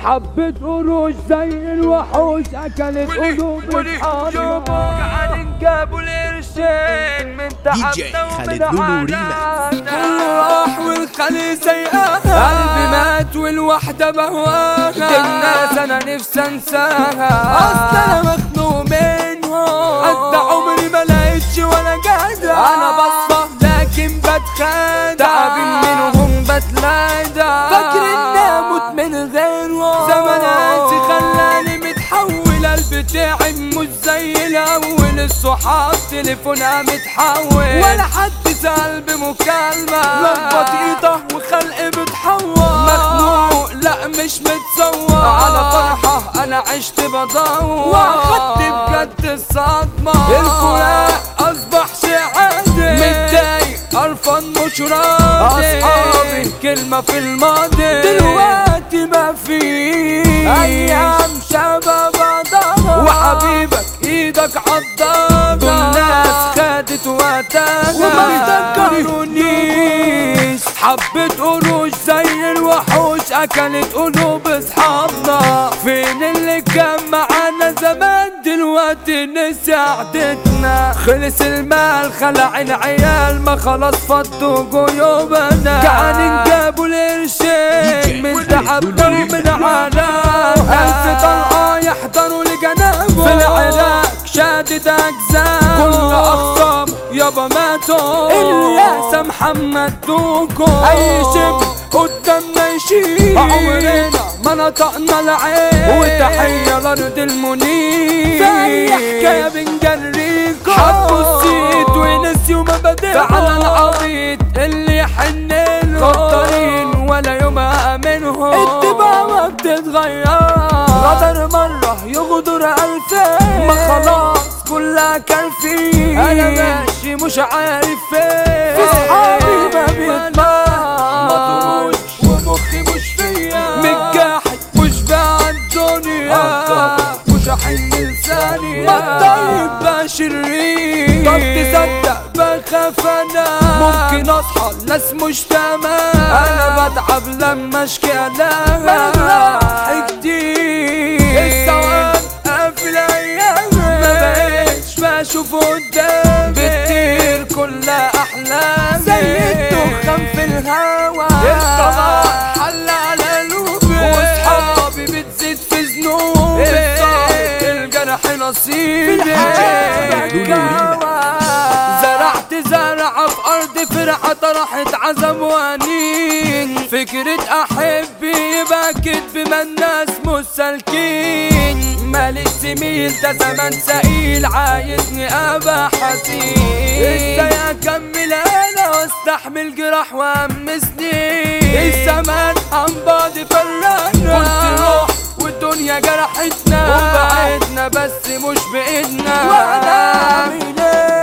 حبة قروش زي الوحوش اكلت قلوب اصحابنا قاعدين جابوا القرشين من تحت دي جي خالد لولو ريماكس. كله راح والخلي سيئة قلبي مات والوحدة بهواها الناس انا نفسي انساها اصل انا مخنوق منهم حتى عمري ما لقيتش ولا جدع انا بصفى لكن بتخدع تعبين منهم بتلاقى فاكر اني اموت من غيرهم زمان قاسي خلاني متحول قلبي تعب مش زي الاول الصحاب تليفونها متحول ولا حد سأل بمكالمة لخبط ايده وخلقي بتحول مخنوق لا مش متصور على فرحة انا عشت بدور واخدت بجد الصدمة الفراق اصبح شيء عادي متضايق قرفان مش راضي اصحابي كلمة في الماضي دلوقتي ما في ايام شباب ضرب وحبيبك ايدك عضابة دول ناس خدت وقتها وما افتكرونيش حبة قروش زي الوحوش اكلت قلوب اصحابنا فين اللي كان معانا زمان دلوقتي نسي قعدتنا خلص المال خلع العيال ما خلاص فضوا جيوبنا قاعدين جابوا القرشين من تعبنا ومن عالم ألف طلقة يحضروا لجنابه في العراق شادد أجزاء كل أخصام يابا ماتوا الياس محمد دوكو أي شبه قدامنا يشيل عمرنا ما نطقنا العين وتحية لأرض المنير في أي حكاية بنجريكم حبوا السيد ونسيوا مبادئهم فعلى العبيط اللي يحن له خطرين ولا يوم أأمنهم الطباع ما بتتغير غدر مرة يغدر ألفين ما خلاص كلها كان فيه أنا ماشي مش عارف فين في صحابي ما بيطلع مطروش ومخي مش فيا متجاحد مش بعد الدنيا مش هحن لساني ما الطيب بقى شرير طب تصدق بخاف انا ممكن اصحى الناس مش تمام انا بتعب لما اشكي انا كتير السواد قافل ايامي ما بقتش بشوف قدامي بتطير كل احلامي زي الدخان في الهوا الصباح حل على قلوبي واصحابي بتزيد في ذنوبي الصعب الجرح نصيبي زرعت زرعة في أرض فرعة طرحت عزم وانين فكرة أحب يبقى كدب ما الناس مش سالكين مالك زميل ده زمان سئيل عايزني أبقى حزين ازاي أكمل أنا واستحمل جراح وأمسني الزمان عن بعض فرقنا كنت روح والدنيا جرحتنا وبعدنا بس مش بإيدنا وأنا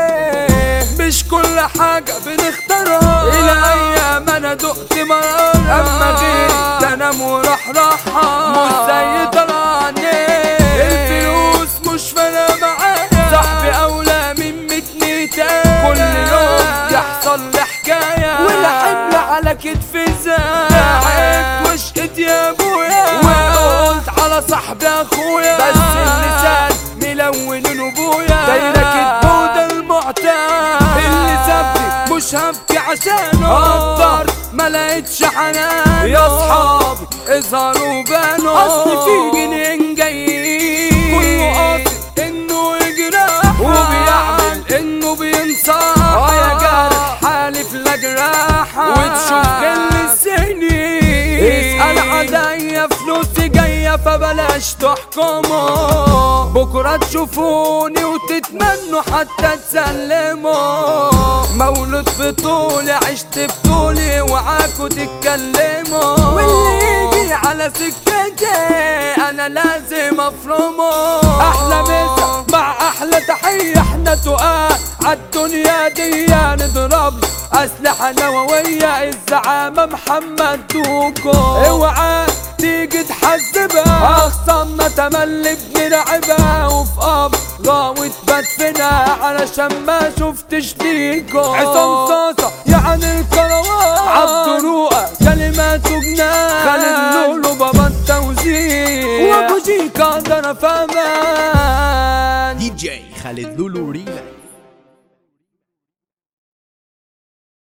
مش كل حاجة بنختارها إلى أيام أنا دقت مرارة أما غير ده أنا وراح راحة مش زي طلعني الفلوس مش فارقة معايا صاحبي أولى من متني تاني كل يوم يحصل لي حكاية والحمل على كتفي زايد وشقت يا أبويا وقلت على صاحبي أخويا بس اللسان ملون أبويا دايرة كدبه وده المعتاد اللي سابني مش هبكي عشانه قدر ما لقيتش حنان يا اصحابي اظهروا بانوا اصل في جنين جايين كله قاصد انه يجرح وبيعمل انه بينصح يا جارح حالف لا جراحة وتشوف كل السنين اسأل عليا فلوسي جاية فبلاش تحكموا بكرة تشوفوني وتتمنوا حتى تسلموا مولود في طولي عشت بطولي وعاكوا تتكلموا واللي يجي على سكتي انا لازم افرمه احلى مسا مع احلى تحية احنا تقال عالدنيا دي نضرب اسلحة نووية الزعامة محمد دوكو اوعى تيجي تحذبها اخصامنا تملي بنلعبها وفي اب غاوت بدفنها علشان ما شفتش ليكو عصام صاصة يعني الكروان عبد رؤى كلماته جنان خالد لولو بابا التوزيع والقدر فمان دي جي خالد لولو ريماكس